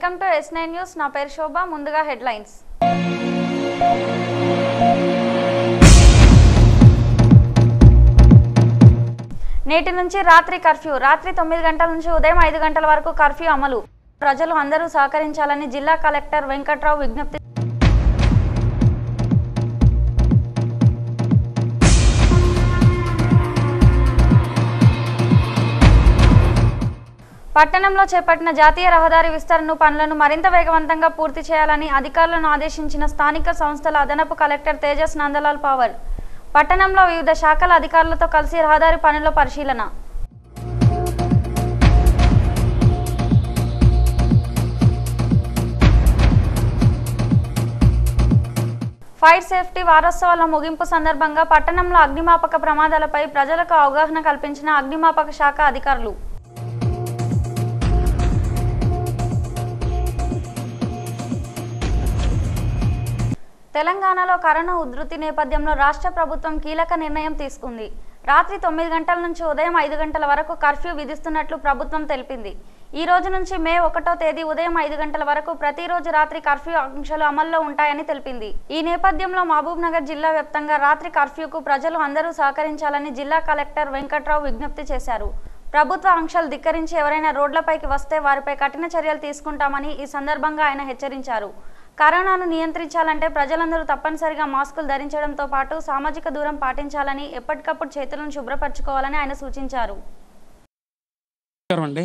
welcome to S nine news నా పేరు శోభ ముందుగా హెడ్లైన్స్ నేటి నుంచి రాత్రి కర్ఫ్యూ రాత్రి తొమ్మిది గంటల నుంచి ఉదయం ఐదు గంటల వరకు కర్ఫ్యూ అమలు ప్రజలు అందరూ సహకరించాలని జిల్లా కలెక్టర్ వెంకట్రావు విజ్ఞప్తి పట్టణంలో చేపట్టిన జాతీయ రహదారి విస్తరణ పనులను మరింత వేగవంతంగా పూర్తి చేయాలని అధికారులను ఆదేశించిన స్థానిక సంస్థల అదనపు కలెక్టర్ తేజస్ నందలాల్ పవర్ పట్టణంలో వివిధ శాఖల అధికారులతో కలిసి రహదారి పనుల పరిశీలన ఫైర్ సేఫ్టీ వారోత్సవాల ముగింపు సందర్భంగా పట్టణంలో అగ్నిమాపక ప్రమాదాలపై ప్రజలకు అవగాహన కల్పించిన అగ్నిమాపక శాఖ అధికారులు తెలంగాణలో కరోనా ఉధృతి నేపథ్యంలో రాష్ట్ర ప్రభుత్వం కీలక నిర్ణయం తీసుకుంది రాత్రి తొమ్మిది గంటల నుంచి ఉదయం ఐదు గంటల వరకు కర్ఫ్యూ విధిస్తున్నట్లు ప్రభుత్వం తెలిపింది ఈ రోజు నుంచి మే ఒకటో తేదీ ఉదయం ఐదు గంటల వరకు ప్రతిరోజు రాత్రి కర్ఫ్యూ ఆంక్షలు అమల్లో ఉంటాయని తెలిపింది ఈ నేపథ్యంలో మహబూబ్ నగర్ జిల్లా వ్యాప్తంగా రాత్రి కర్ఫ్యూకు ప్రజలు అందరూ సహకరించాలని జిల్లా కలెక్టర్ వెంకట్రావు విజ్ఞప్తి చేశారు ప్రభుత్వ ఆంక్షలు ధిక్కరించి ఎవరైనా రోడ్లపైకి వస్తే వారిపై కఠిన చర్యలు తీసుకుంటామని ఈ సందర్భంగా ఆయన హెచ్చరించారు కరోనాను నియంత్రించాలంటే ప్రజలందరూ తప్పనిసరిగా మాస్కులు ధరించడంతో పాటు సామాజిక దూరం పాటించాలని ఎప్పటికప్పుడు చేతులను శుభ్రపరచుకోవాలని ఆయన సూచించారు నమస్కారం అండి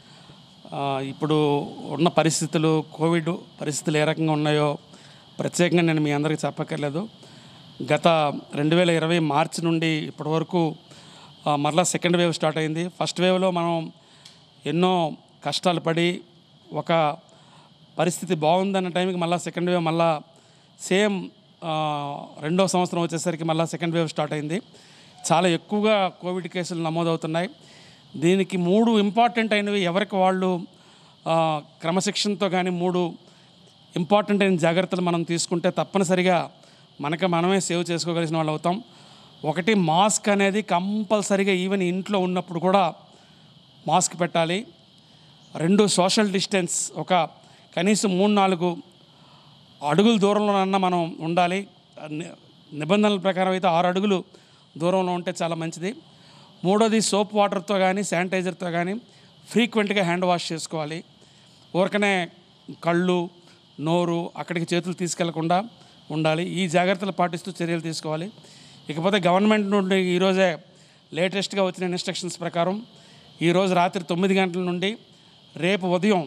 ఆ, ఇప్పుడు ఉన్న పరిస్థితులు కోవిడ్ పరిస్థితులు ఏ రకంగా ఉన్నాయో ప్రత్యేకంగా నేను మీ అందరికీ చెప్పక్కర్లేదు గత రెండు వేల ఇరవై మార్చి నుండి ఇప్పటి వరకు ఆ, మరలా సెకండ్ వేవ్ స్టార్ట్ అయింది ఫస్ట్ వేవ్లో మనం ఎన్నో కష్టాలు పడి ఒక పరిస్థితి బాగుందన్న టైంకి మళ్ళీ సెకండ్ వేవ్ మళ్ళా సేమ్ ఆ, రెండో సంవత్సరం వచ్చేసరికి మళ్ళీ సెకండ్ వేవ్ స్టార్ట్ అయింది చాలా ఎక్కువగా కోవిడ్ కేసులు నమోదవుతున్నాయి దీనికి మూడు ఇంపార్టెంట్ అయినవి ఎవరికి వాళ్ళు ఆ, క్రమశిక్షణతో కానీ మూడు ఇంపార్టెంట్ అయిన జాగ్రత్తలు మనం తీసుకుంటే తప్పనిసరిగా మనకి మనమే సేవ్ చేసుకోగలిసిన వాళ్ళు అవుతాం ఒకటి మాస్క్ అనేది కంపల్సరిగా ఈవెన్ ఇంట్లో ఉన్నప్పుడు కూడా మాస్క్ పెట్టాలి రెండు సోషల్ డిస్టెన్స్ ఒక కనీసం మూడు నాలుగు అడుగుల దూరంలోనన్నా మనం ఉండాలి ని- నిబంధనల ప్రకారం అయితే ఆరు అడుగులు దూరంలో ఉంటే చాలా మంచిది మూడోది సోప్ వాటర్తో కానీ శానిటైజర్తో కానీ ఫ్రీక్వెంట్గా హ్యాండ్ వాష్ చేసుకోవాలి ఊరకనే కళ్ళు నోరు అక్కడికి చేతులు తీసుకెళ్లకుండా ఉండాలి ఈ జాగ్రత్తలు పాటిస్తూ చర్యలు తీసుకోవాలి ఇకపోతే గవర్నమెంట్ నుండి ఈరోజే లేటెస్ట్గా వచ్చిన ఇన్స్ట్రక్షన్స్ ప్రకారం ఈరోజు రాత్రి తొమ్మిది గంటల నుండి రేపు ఉదయం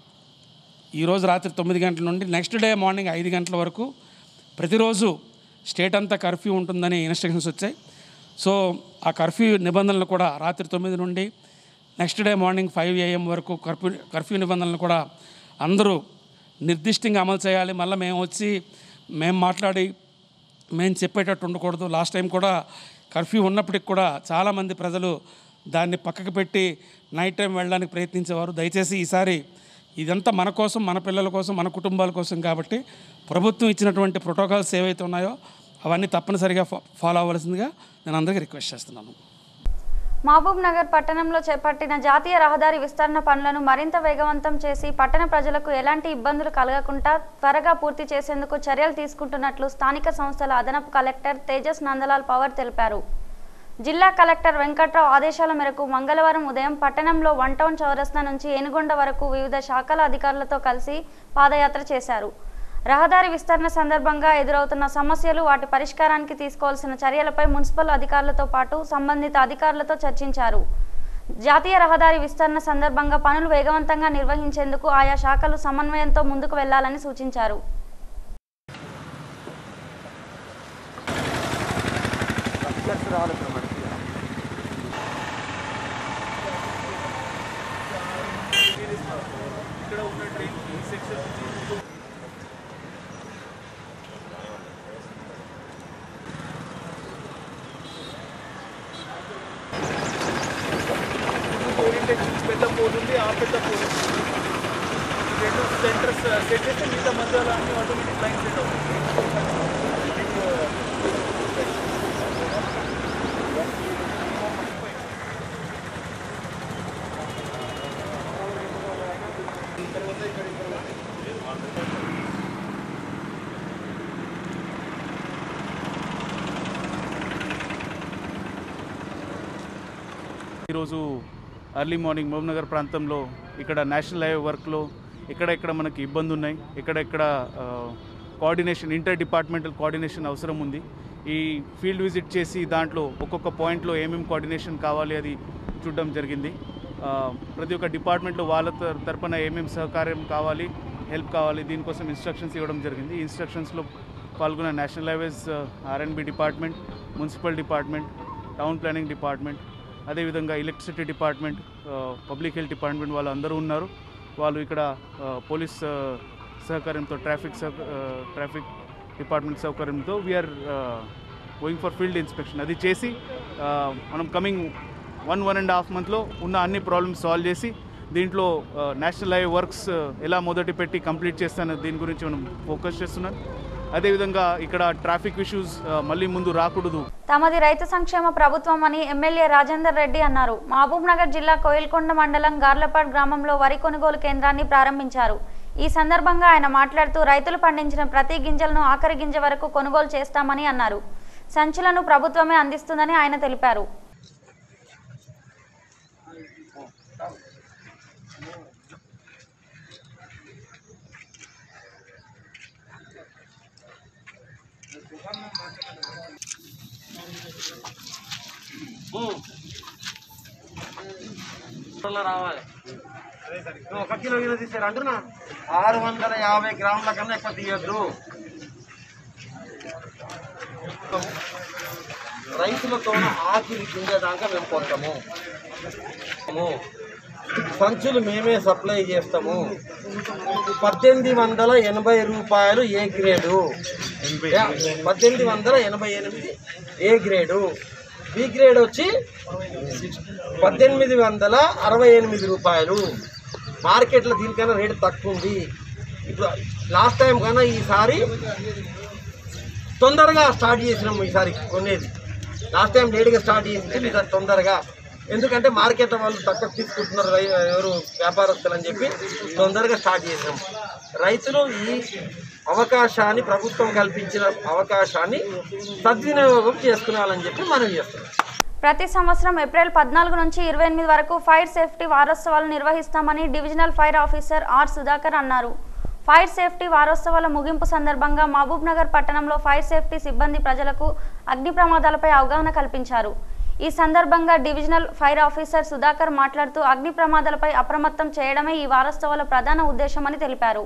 ఈరోజు రాత్రి తొమ్మిది గంటల నుండి నెక్స్ట్ డే మార్నింగ్ ఐదు గంటల వరకు ప్రతిరోజు స్టేట్ అంతా కర్ఫ్యూ ఉంటుందని ఇన్స్ట్రక్షన్స్ వచ్చాయి సో ఆ కర్ఫ్యూ నిబంధనలు కూడా రాత్రి తొమ్మిది నుండి next day morning five AM వరకు కర్ఫ్యూ కర్ఫ్యూ నిబంధనలు కూడా అందరూ నిర్దిష్టంగా అమలు చేయాలి మళ్ళీ మేము వచ్చి మేము మాట్లాడి మేము చెప్పేటట్టు ఉండకూడదు లాస్ట్ టైం కూడా కర్ఫ్యూ ఉన్నప్పటికి కూడా చాలామంది ప్రజలు దాన్ని పక్కకు పెట్టి నైట్ టైం వెళ్ళడానికి ప్రయత్నించేవారు దయచేసి ఈసారి ఇదంతా మన కోసం మన పిల్లల కోసం మన కుటుంబాల కోసం కాబట్టి ప్రభుత్వం ఇచ్చినటువంటి ప్రోటోకాల్స్ ఏవైతే ఉన్నాయో అవన్నీ తప్పనిసరిగా ఫా- ఫాలో అవ్వాల్సిందిగా నేను అందరికీ రిక్వెస్ట్ చేస్తున్నాను మహబూబ్ నగర్ పట్టణంలో చేపట్టిన జాతీయ రహదారి విస్తరణ పనులను మరింత వేగవంతం చేసి పట్టణ ప్రజలకు ఎలాంటి ఇబ్బందులు కలగకుండా త్వరగా పూర్తి చేసేందుకు చర్యలు తీసుకుంటున్నట్లు స్థానిక సంస్థల అదనపు కలెక్టర్ తేజస్ నందలాల్ పవర్ తెలిపారు జిల్లా కలెక్టర్ వెంకట్రావు ఆదేశాల మేరకు మంగళవారం ఉదయం పట్టణంలో వన్ టౌన్ చౌరస్తా నుంచి ఏనుగొండ వరకు వివిధ శాఖల అధికారులతో కలిసి పాదయాత్ర చేశారు రహదారి విస్తరణ సందర్భంగా ఎదురవుతున్న సమస్యలు వాటి పరిష్కారానికి తీసుకోవాల్సిన చర్యలపై మున్సిపల్ అధికారులతో పాటు సంబంధిత అధికారులతో చర్చించారు జాతీయ రహదారి విస్తరణ సందర్భంగా పనులు వేగవంతంగా నిర్వహించేందుకు ఆయా శాఖలు సమన్వయంతో ముందుకు వెళ్లాలని సూచించారు ఓరియంటేషన్ పెద్ద పోల్ ఉంది ఆ పెద్ద పోల్ ఉంది ఈ రెండు సెంటర్స్ సెట్ చేస్తే మిగతా మధ్యలో అన్ని ఆటోమేటిక్ లైన్ సెట్ అవుతుంది తర్వాత ఇక్కడ ఇక్కడ ఈరోజు ఎర్లీ మార్నింగ్ మహబూబ్నగర్ ప్రాంతంలో ఇక్కడ నేషనల్ హైవే వర్క్లో ఎక్కడెక్కడ మనకి ఇబ్బంది ఉన్నాయి ఎక్కడెక్కడ కోఆర్డినేషన్ ఇంటర్ డిపార్ట్మెంటల్ కోఆర్డినేషన్ అవసరం ఉంది ఈ ఫీల్డ్ విజిట్ చేసి దాంట్లో ఒక్కొక్క పాయింట్లో ఏమేమి కోఆర్డినేషన్ కావాలి అది చూడడం జరిగింది ఆ, ప్రతి ఒక్క డిపార్ట్మెంట్లో వాళ్ళ తర- తరపున ఏమేమి సహకారం కావాలి హెల్ప్ కావాలి దీనికోసం ఇన్స్ట్రక్షన్స్ ఇవ్వడం జరిగింది ఈ ఇన్స్ట్రక్షన్స్లో పాల్గొన్న national highways RNB department municipal department town planning department అదేవిధంగా electricity department public health department వాళ్ళు అందరూ ఉన్నారు వాళ్ళు ఇక్కడ ఆ, పోలీస్ ఆ, సహకారంతో ట్రాఫిక్ సహ- ఆ, ట్రాఫిక్ డిపార్ట్మెంట్ సౌకర్యంతో we are going for field inspection అది చేసి ఆ, మనం coming one one and half మంత్లో ఉన్న అన్ని ప్రాబ్లమ్స్ సాల్వ్ చేసి దీంట్లో నేషనల్ హైవే వర్క్స్ ఎలా మొదటి పెట్టి కంప్లీట్ చేస్తాను దీని గురించి మనం ఫోకస్ చేస్తున్నాం అదేవిధంగా ఇక్కడ ట్రాఫిక్ ఇష్యూస్ మళ్ళీ ముందు రాకూడదు తమది రైతు సంక్షేమ ప్రభుత్వం అని ఎమ్మెల్యే రాజేందర్ రెడ్డి అన్నారు మహబూబ్ నగర్ జిల్లా కోయిల్కొండ మండలం గార్లపాడ్ గ్రామంలో వరి కొనుగోలు కేంద్రాన్ని ప్రారంభించారు ఈ సందర్భంగా ఆయన మాట్లాడుతూ రైతులు పండించిన ప్రతి గింజలను ఆఖరి గింజ వరకు కొనుగోలు చేస్తామని అన్నారు సంచులను ప్రభుత్వమే అందిస్తుందని ఆయన తెలిపారు రావాలి నువ్వు ఒక కిలో కిలో తీసారు అంటున్నా ఆరు వందల యాభై గ్రాముల కన్నా ఎక్కువ తీయద్దు రైతులతో ఆఖరి గింజ దాకా మేము కొడతాము సంచులు మేమే సప్లై చేస్తాము పద్దెనిమిది వందల ఎనభై రూపాయలు ఏ గ్రేడు పద్దెనిమిది వందల ఎనభై ఎనిమిది ఏ గ్రేడు బి గ్రేడ్ వచ్చి పద్దెనిమిది వందల అరవై ఎనిమిది రూపాయలు మార్కెట్లో దీనికన్నా రేటు తక్కువ ఉంది ఇప్పుడు లాస్ట్ టైం కన్నా ఈసారి తొందరగా స్టార్ట్ చేసినాం ఈసారి కొనేది లాస్ట్ టైం లేట్గా స్టార్ట్ చేసింది ఈసారి తొందరగా ఎందుకంటే మార్కెట్ వాళ్ళు తక్కువ తీసుకుంటున్నారు రై- ఎవరు వ్యాపారస్తులు అని చెప్పి తొందరగా స్టార్ట్ చేసినాం రైతులు ఈ అవకాశాన్ని ప్రభుత్వం కల్పించిన అవకాశాన్ని సద్వినియోగం చేసుకున్నాలని చెప్పి మనం చేస్తున్నాం ప్రతి సంవత్సరం ఏప్రిల్ పద్నాలుగు నుంచి ఇరవై ఎనిమిది వరకు ఫైర్ సేఫ్టీ వారోత్సవాలు నిర్వహిస్తామని divisional fire officer R Sudhakar అన్నారు ఫైర్ సేఫ్టీ వారోత్సవాల ముగింపు సందర్భంగా మహబూబ్ నగర్ పట్టణంలో ఫైర్ సేఫ్టీ సిబ్బంది ప్రజలకు అగ్ని ప్రమాదాలపై అవగాహన కల్పించారు ఈ సందర్భంగా డివిజనల్ ఫైర్ ఆఫీసర్ సుధాకర్ మాట్లాడుతూ అగ్ని ప్రమాదాలపై అప్రమత్తం చేయడమే ఈ వారోత్సవాల ప్రధాన ఉద్దేశమని తెలిపారు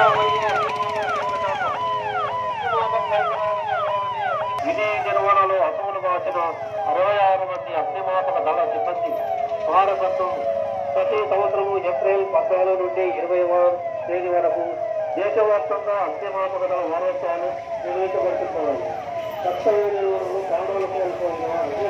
విధి నిర్వహణలో అసములు కాసిన అరవై ఆరు మంది అగ్నిమాపక దళ సిబ్బంది స్మారకత్వం ప్రతి సంవత్సరము ఏప్రిల్ పద్నాలుగు నుండి ఇరవై తేదీ వరకు దేశవ్యాప్తంగా అగ్నిమాపక దళ వారోత్సవాలు నిర్వహించబడుతున్నాయి కర్తవ్య నిర్వహణలో ప్రాణాలు కోల్పోయిన అగ్ని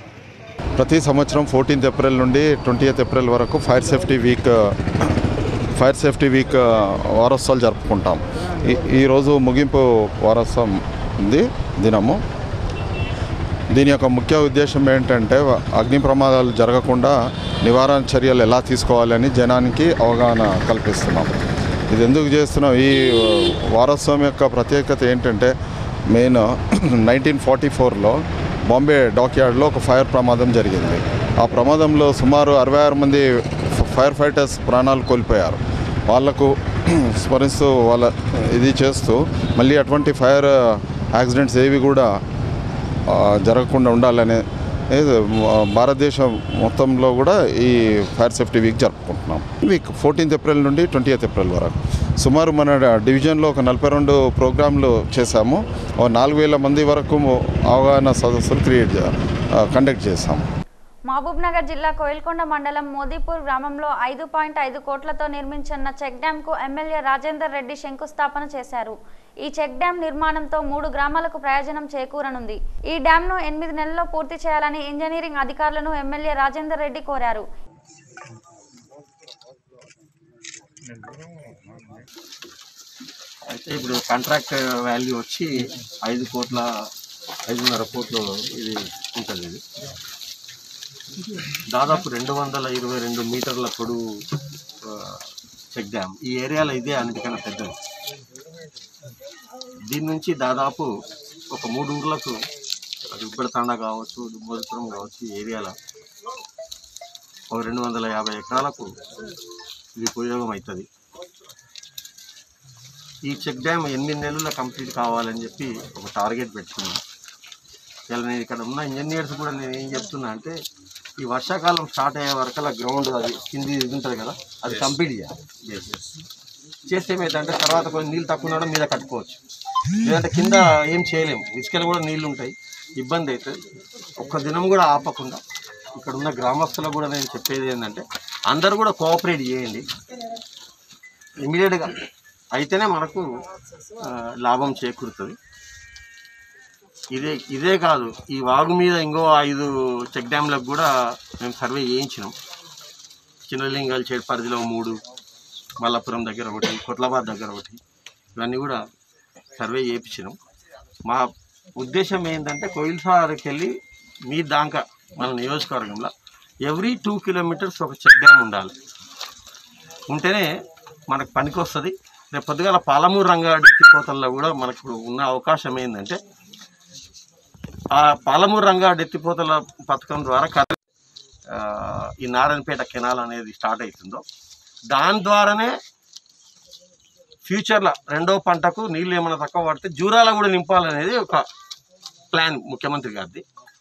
ప్రతి సంవత్సరం ఫోర్టీన్త్ ఏప్రిల్ నుండి ట్వంటీ ఏప్రిల్ వరకు fire safety week fire safety week ఆ, వారోత్సవాలు జరుపుకుంటాం ఈ ఈరోజు ముగింపు వారోత్సవం ఉంది దినము దీని యొక్క ముఖ్య ఉద్దేశం ఏంటంటే అగ్ని ప్రమాదాలు జరగకుండా నివారణ చర్యలు ఎలా తీసుకోవాలని జనానికి అవగాహన కల్పిస్తున్నాం ఇది ఎందుకు చేస్తున్నాం ఈ వారోత్సవం యొక్క ప్రత్యేకత ఏంటంటే మెయిన్ నైన్టీన్ ఫార్టీ ఫోర్లో బాంబే డాక్యార్డ్లో ఒక ఫైర్ ప్రమాదం జరిగింది ఆ ప్రమాదంలో సుమారు అరవై ఆరు మంది ఫైర్ ఫైటర్స్ ప్రాణాలు కోల్పోయారు వాళ్లకు స్మరిస్తూ వాళ్ళ ఇది చేస్తూ మళ్ళీ అటువంటి ఫైర్ యాక్సిడెంట్స్ ఏవి కూడా ఆ, జరగకుండా ఉండాలనే ఏది, ఆ, భారతదేశం మొత్తంలో కూడా ఈ ఫైర్ సేఫ్టీ వీక్ జరుపుకుంటున్నాం వీక్ ఫోర్టీన్త్ ఏప్రిల్ నుండి ట్వంటీ ఏప్రిల్ వరకు సుమారు మన డివిజన్లో ఒక నలభై రెండు ప్రోగ్రాంలు చేశాము ఓ నాలుగు వేల మంది వరకు అవగాహన సదస్సులు క్రియేట్ కండక్ట్ చేశాము మహబూబ్ నగర్ జిల్లా కోయిల్కొండ మండలం మోదీపూర్ గ్రామంలో ఐదు పాయింట్ ఐదు కోట్లతో నిర్మించిన చెక్ డ్యాంకు ఎమ్మెల్యే రాజేందర్ రెడ్డి శంకుస్థాపన చేశారు ఈ చెక్ డ్యాం నిర్మాణంతో మూడు గ్రామాలకు ప్రయోజనం చేకూరనుంది ఈ డ్యాంను ఎనిమిది నెలల్లో పూర్తి చేయాలని ఇంజనీరింగ్ అధికారులను ఎమ్మెల్యే రాజేందర్ రెడ్డి కోరారు అయితే ఇప్పుడు కాంట్రాక్ట్ వాల్యూ వచ్చి ఐదు కోట్ల ఐదున్నర కోట్లు ఇది ఉంటుంది ఇది దాదాపు రెండు వందల ఇరవై రెండు మీటర్ల పొడవు ఆ, చెక్ డ్యామ్ ఈ ఏరియాలో ఇదే అన్నిటికన్నా పెద్దది దీని నుంచి దాదాపు ఒక మూడు ఊర్లకు అది ఉబ్బడితాండ కావచ్చు మోదుపురం కావచ్చు ఈ ఏరియాలో ఒక రెండు వందల యాభై ఎకరాలకు ఇది ఉపయోగం అవుతుంది ఈ చెక్ డ్యామ్ ఎనిమిది నెలల్లో కంప్లీట్ కావాలని చెప్పి ఒక టార్గెట్ పెట్టుకున్నాను ఇలా నేను ఇక్కడ ఉన్న ఇంజనీర్స్ కూడా నేను ఏం చెప్తున్నా అంటే ఈ వర్షాకాలం స్టార్ట్ అయ్యే వరకల్లా గ్రౌండ్ అది కింది ఇది ఉంటుంది కదా అది కంప్లీట్ చేయాలి చేస్తే ఏమైందంటే తర్వాత కొన్ని నీళ్ళు తక్కువ ఉండడం మీద కట్టుకోవచ్చు లేదంటే కింద ఏం చేయలేము ఇసుకలు కూడా నీళ్ళు ఉంటాయి ఇబ్బంది అవుతుంది ఒక్క దినం కూడా ఆపకుండా ఇక్కడ ఉన్న గ్రామస్తులకు కూడా నేను చెప్పేది ఏంటంటే అందరూ కూడా కోఆపరేట్ చేయండి ఇమీడియట్గా అయితేనే మనకు ఆ, లాభం చేకూరుతుంది ఇదే ఇదే కాదు ఈ వాగు మీద ఇంకో ఐదు చెక్ డ్యామ్లకు కూడా మేము సర్వే చేయించినాం చిన్నలింగాల చేడు పరిధిలో మూడు మల్లాపురం దగ్గర ఒకటి కొట్లాబాద్ దగ్గర ఒకటి ఇవన్నీ కూడా సర్వే చేయించినాం మా ఉద్దేశం ఏంటంటే కోయిల్సార్కి వెళ్ళి మీ దాకా మన నియోజకవర్గంలో ఎవ్రీ టూ కిలోమీటర్స్ ఒక చెక్ డ్యామ్ ఉండాలి ఉంటేనే మనకు పనికి వస్తుంది రేపు పొద్దుగాల పాలమూరు రంగారెడ్డి ఎత్తిపోతల్లో కూడా మనకు ఉన్న అవకాశం ఏంటంటే ఆ పాలమూరు రంగారెడ్డి ఎత్తిపోతల పథకం ద్వారా కరె- ఆ, ఈ నారాయణపేట కెనాల్ అనేది స్టార్ట్ అవుతుందో దాని ద్వారానే ఫ్యూచర్లో రెండో పంటకు నీళ్ళు ఏమైనా తక్కువ పడితే జూరాల కూడా నింపాలనేది ఒక ప్లాన్ ముఖ్యమంత్రి గారిది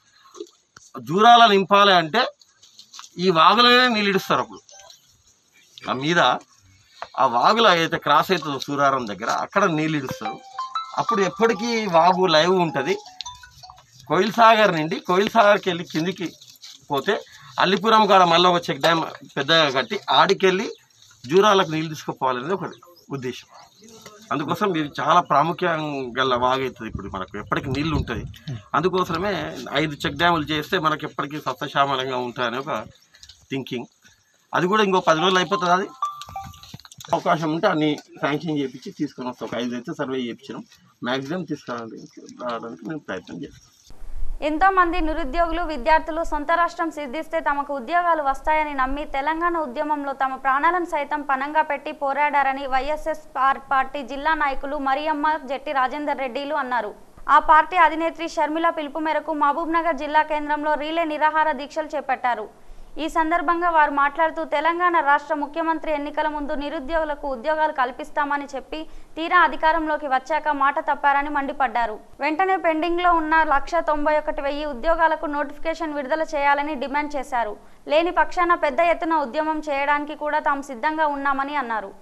జూరాల నింపాలి అంటే ఈ వాగులనే నీళ్ళు ఇడుస్తారు అప్పుడు ఆ మీద ఆ వాగులో అయితే క్రాస్ అవుతుందో సూరారం దగ్గర అక్కడ నీళ్ళు ఇడుస్తారు అప్పుడు ఎప్పటికీ వాగు లైవ్ ఉంటుంది కోయిల్ సాగర్ నుండి కోయిల్ సాగర్కి వెళ్ళి కిందికి పోతే అల్లిపురం కాడ మళ్ళీ ఒక చెక్ డ్యామ్ పెద్దగా కట్టి ఆడికెళ్ళి జూరాలకు నీళ్ళు తీసుకుపోవాలనేది ఒక ఉద్దేశం అందుకోసం ఇది చాలా ప్రాముఖ్యం గల వాగవుతుంది ఇప్పుడు మనకు ఎప్పటికీ నీళ్ళు ఉంటుంది అందుకోసమే ఐదు చెక్ డ్యాములు చేస్తే మనకి ఎప్పటికీ సస్యశ్యామలంగా ఉంటాయని ఒక థింకింగ్ అది కూడా ఇంకో పది రోజులు అయిపోతుంది అది అవకాశం ఉంటే అన్ని శాంక్షన్ చేయించి తీసుకొని వస్తాం ఒక ఐదు అయితే సర్వే చేయించినాం మ్యాక్సిమం తీసుకురావడానికి రావడానికి మేము ప్రయత్నం చేస్తాం ఎంతో మంది నిరుద్యోగులు విద్యార్థులు సొంత రాష్ట్రం సిద్ధిస్తే తమకు ఉద్యోగాలు వస్తాయని నమ్మి తెలంగాణ ఉద్యమంలో తమ ప్రాణాలను సైతం పనంగా పెట్టి పోరాడారని వైఎస్ఎస్ పార్టీ జిల్లా నాయకులు మరియమ్మ జట్టి రాజేందర్ రెడ్డిలు అన్నారు ఆ పార్టీ అధినేత్రి షర్మిల పిలుపు మేరకు మహబూబ్ నగర్ జిల్లా కేంద్రంలో రీలే నిరాహార దీక్షలు చేపట్టారు ఈ సందర్భంగా వారు మాట్లాడుతూ తెలంగాణ రాష్ట్ర ముఖ్యమంత్రి ఎన్నికల ముందు నిరుద్యోగులకు ఉద్యోగాలు కల్పిస్తామని చెప్పి తీరా అధికారంలోకి వచ్చాక మాట తప్పారని మండిపడ్డారు వెంటనే పెండింగ్ లో ఉన్న లక్ష తొంభై ఒకటి వెయ్యి ఉద్యోగాలకు నోటిఫికేషన్ విడుదల చేయాలని డిమాండ్ చేశారు లేని పక్షాన పెద్ద ఎత్తున ఉద్యమం చేయడానికి కూడా తాము సిద్ధంగా ఉన్నామని అన్నారు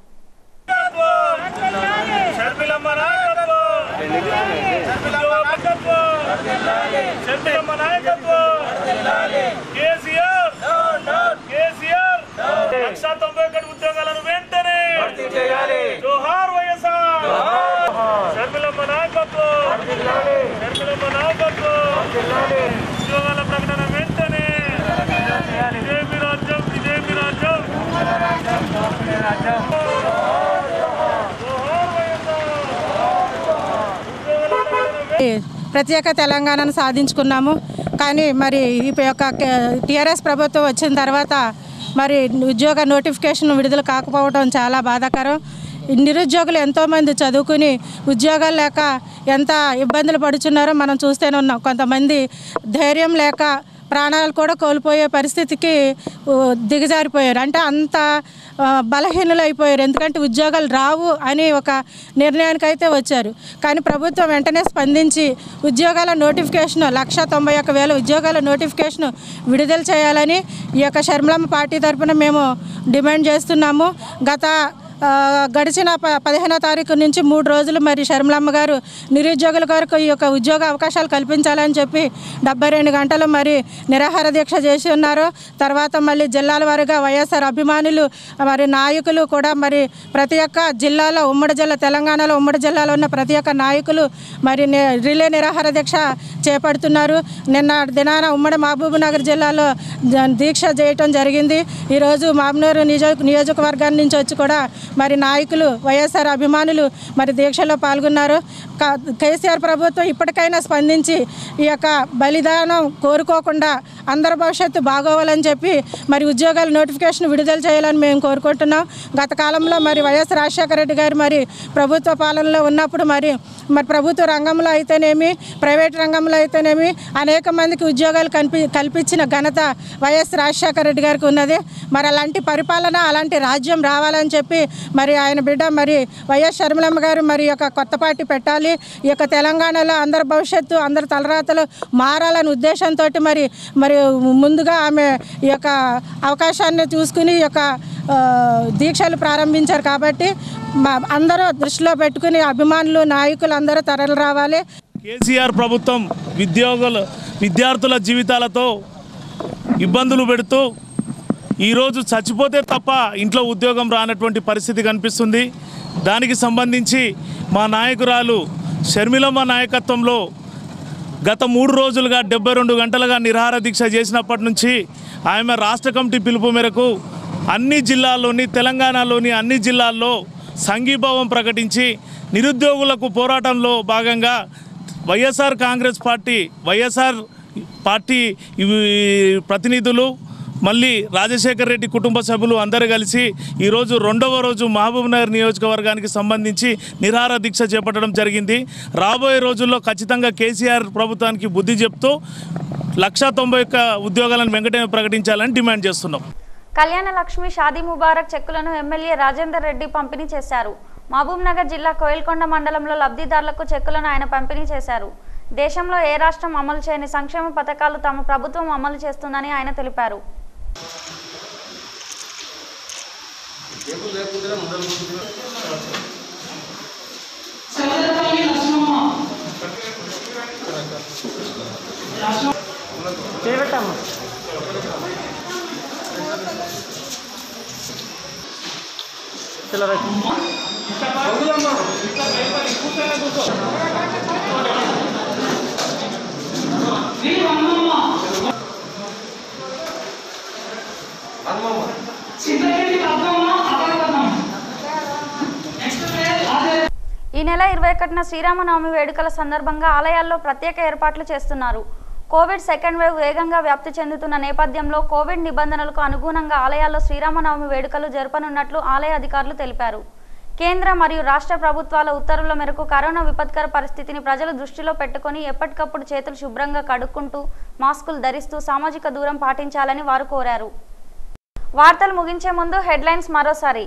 కేసీఆర్ కేసీఆర్ లక్ష తొంభై ఒకటి ఉద్యోగాలను వెంటనే జోహార్ వైఎస్ఆర్ షర్మిలమ్మ నాయకత్వం షర్మిలమ్మ నాయకత్వం ఉద్యోగాల ప్రకటన వెంటనే విజయమి రాజ్యం విజయమి రాజ్యం ప్రత్యేక తెలంగాణను సాధించుకున్నాము కానీ మరి ఈ యొక్క టీఆర్ఎస్ ప్రభుత్వం వచ్చిన తర్వాత మరి ఉద్యోగ నోటిఫికేషన్ విడుదల కాకపోవడం చాలా బాధాకరం నిరుద్యోగులు ఎంతోమంది చదువుకుని ఉద్యోగాలు లేక ఎంత ఇబ్బందులు పడుచున్నారో మనం చూస్తూనే ఉన్నాం కొంతమంది ధైర్యం లేక ప్రాణాలు కూడా కోల్పోయే పరిస్థితికి ఉ, దిగజారిపోయారు అంటే అంత ఆ, బలహీనులు అయిపోయారు ఎందుకంటే ఉద్యోగాలు రావు అని ఒక నిర్ణయానికి అయితే వచ్చారు కానీ ప్రభుత్వం వెంటనే స్పందించి ఉద్యోగాల నోటిఫికేషన్ లక్ష తొంభై ఒక్క వేల ఉద్యోగాల నోటిఫికేషన్ విడుదల చేయాలని ఈ యొక్క షర్మిలమ్మ పార్టీ తరఫున మేము డిమాండ్ చేస్తున్నాము గత ఆ, గడిచిన ప పదిహేనో తారీఖు నుంచి మూడు రోజులు మరి షర్మిలమ్మ గారు నిరుద్యోగుల కొరకు ఈ యొక్క ఉద్యోగ అవకాశాలు కల్పించాలని చెప్పి డెబ్బై రెండు గంటలు మరి నిరాహార దీక్ష చేసి ఉన్నారు తర్వాత మళ్ళీ జిల్లాల వారీగా వైఎస్ఆర్ అభిమానులు మరి నాయకులు కూడా మరి ప్రతి ఒక్క జిల్లాలో ఉమ్మడి జిల్లా తెలంగాణలో ఉమ్మడి జిల్లాలో ఉన్న ప్రతి ఒక్క నాయకులు మరి ని- రిలే నిరాహార దీక్ష చేపడుతున్నారు నిన్న దినాన ఉమ్మడి మహబూబ్ నగర్ జిల్లాలో జ- దీక్ష చేయటం జరిగింది ఈరోజు మామనూరు నియోజక నియోజకవర్గాన్ని నుంచి వచ్చి కూడా మరి నాయకులు వైఎస్ఆర్ అభిమానులు మరి దీక్షలో పాల్గొన్నారు క- కేసీఆర్ ప్రభుత్వం ఇప్పటికైనా స్పందించి ఈ యొక్క బలిదానం కోరుకోకుండా అందరి భవిష్యత్తు బాగోవాలని చెప్పి మరి ఉద్యోగాల నోటిఫికేషన్ విడుదల చేయాలని మేము కోరుకుంటున్నాం గత కాలంలో మరి వైఎస్ రాజశేఖర రెడ్డి గారు మరి ప్రభుత్వ పాలనలో ఉన్నప్పుడు మరి మరి ప్రభుత్వ రంగంలో అయితేనేమి ప్రైవేట్ రంగంలో అయితేనేమి అనేక మందికి ఉద్యోగాలు కల్పి కల్పించిన ఘనత వైఎస్ రాజశేఖర రెడ్డి గారికి ఉన్నది మరి అలాంటి పరిపాలన అలాంటి రాజ్యం రావాలని చెప్పి మరి ఆయన బిడ్డ మరి వైఎస్ షర్మిలమ్మ గారు మరి ఈ యొక్క కొత్త పార్టీ పెట్టాలి ఈ యొక్క తెలంగాణలో అందరి భవిష్యత్తు అందరి తలరాతలు మారాలనే ఉద్దేశంతో మరి మరి ముందుగా ఆమె ఈ యొక్క అవకాశాన్ని చూసుకుని ఈ యొక్క ఆ, దీక్షలు ప్రారంభించారు కాబట్టి మా- అందరూ దృష్టిలో పెట్టుకుని అభిమానులు నాయకులు అందరూ తరలి రావాలి కేసీఆర్ ప్రభుత్వం ఉద్యోగుల విద్యార్థుల జీవితాలతో ఇబ్బందులు పెడుతూ ఈరోజు చచ్చిపోతే తప్ప ఇంట్లో ఉద్యోగం రానటువంటి పరిస్థితి కనిపిస్తుంది దానికి సంబంధించి మా నాయకురాలు షర్మిలమ్మ నాయకత్వంలో గత మూడు రోజులుగా డెబ్బై రెండు గంటలుగా నిరాహార దీక్ష చేసినప్పటి నుంచి ఆమె రాష్ట్ర కమిటీ పిలుపు మేరకు అన్ని జిల్లాల్లోని తెలంగాణలోని అన్ని జిల్లాల్లో సంఘీభావం ప్రకటించి నిరుద్యోగులకు పోరాటంలో భాగంగా YSR Congress party YSR party ఇవి ప్రతినిధులు మళ్ళీ రాజశేఖర్ రెడ్డి కుటుంబ సభ్యులు అందరూ కలిసి ఈరోజు రెండవ రోజు మహబూబ్ నగర్ నియోజకవర్గానికి సంబంధించి నిరాహార దీక్ష చేపట్టడం జరిగింది రాబోయే రోజుల్లో ఖచ్చితంగా కేసీఆర్ ప్రభుత్వానికి బుద్ధి చెప్తూ లక్షా తొంభై ఒక్క ఉద్యోగాలను వెంకటనే ప్రకటించాలని డిమాండ్ చేస్తున్నాం కళ్యాణ లక్ష్మి షాదీ ముబారక్ చెక్కులను ఎమ్మెల్యే రాజేందర్ రెడ్డి పంపిణీ చేశారు మహబూబ్ నగర్ జిల్లా కోయిల్కొండ మండలంలో లబ్ధిదారులకు చెక్కులను ఆయన పంపిణీ చేశారు దేశంలో ఏ రాష్ట్రం అమలు చేయని సంక్షేమ పథకాలు తమ ప్రభుత్వం అమలు చేస్తుందని ఆయన తెలిపారు ఈ నెల ఇరవై ఒకటిన శ్రీరామనవమి వేడుకల సందర్భంగా ఆలయాల్లో ప్రత్యేక ఏర్పాట్లు చేస్తున్నారు కోవిడ్ సెకండ్ వేవ్ వేగంగా వ్యాప్తి చెందుతున్న నేపథ్యంలో కోవిడ్ నిబంధనలకు అనుగుణంగా ఆలయాల్లో శ్రీరామనవమి వేడుకలు జరపనున్నట్లు ఆలయ అధికారులు తెలిపారు కేంద్ర మరియు రాష్ట్ర ప్రభుత్వాల ఉత్తర్వుల మేరకు కరోనా విపత్కర పరిస్థితిని ప్రజలు దృష్టిలో పెట్టుకొని ఎప్పటికప్పుడు చేతులు శుభ్రంగా కడుక్కుంటూ మాస్కులు ధరిస్తూ సామాజిక దూరం పాటించాలని వారు కోరారు వార్తలు ముగించే ముందు హెడ్లైన్స్ మరోసారి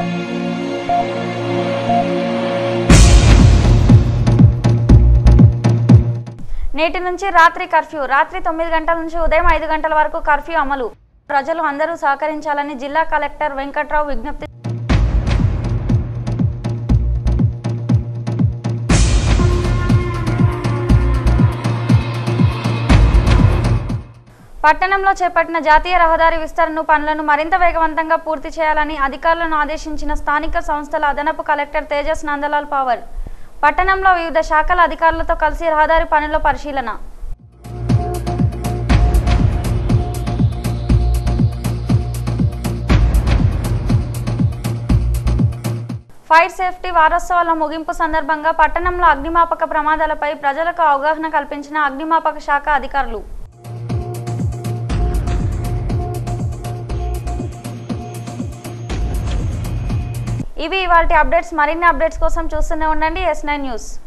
నేటి నుంచి రాత్రి కర్ఫ్యూ రాత్రి తొమ్మిది గంటల నుంచి ఉదయం ఐదు గంటల వరకు కర్ఫ్యూ అమలు ప్రజలు అందరూ సహకరించాలని జిల్లా కలెక్టర్ వెంకట్రావు విజ్ఞప్తి పట్టణంలో చేపట్టిన జాతీయ రహదారి విస్తరణ పనులను మరింత వేగవంతంగా పూర్తి చేయాలని అధికారులను ఆదేశించిన స్థానిక సంస్థల అదనపు కలెక్టర్ తేజస్ నందలాల్ పవర్ పట్టణంలో వివిధ శాఖల అధికారులతో కలిసి రహదారి పనుల పరిశీలన ఫైర్ సేఫ్టీ వారోత్సవాల ముగింపు సందర్భంగా పట్టణంలో అగ్నిమాపక ప్రమాదాలపై ప్రజలకు అవగాహన కల్పించిన అగ్నిమాపక శాఖ అధికారులు ఇవి ఇవాటి అప్డేట్స్ మరిన్ని అప్డేట్స్ కోసం చూస్తూనే ఉండండి ఎస్ నైన్ న్యూస్